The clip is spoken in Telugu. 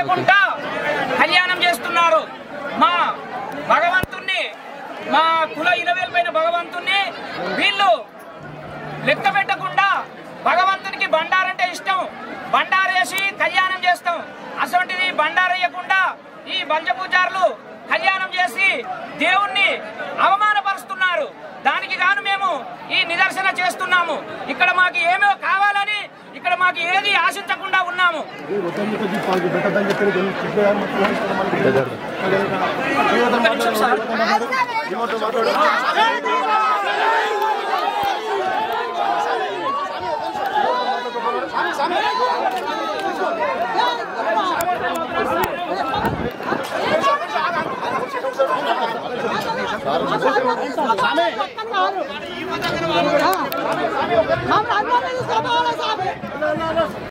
చేయకుండా కళ్యాణం చేస్తున్నారు మా భగవంతుణ్ణి మా కుల ఇలవేలిపోయిన భగవంతుణ్ణి వీళ్ళు లెక్క పెట్టకుండా భగవంతునికి బండారంటే ఇష్టం బండారేసి కళ్యాణం చేస్తాం అటువంటిది బండారేయకుండా ఈ బంజపూజారులు కళ్యాణం చేసి దేవుణ్ణి అవమానపరుస్తున్నారు దానికి గాను మేము ఈ నిదర్శన చేస్తున్నాము ఇక్కడ మాకు ఏమో కావాలని ఇక్కడ మాకు ఏది ఆశించకుండా ఉన్నాము हम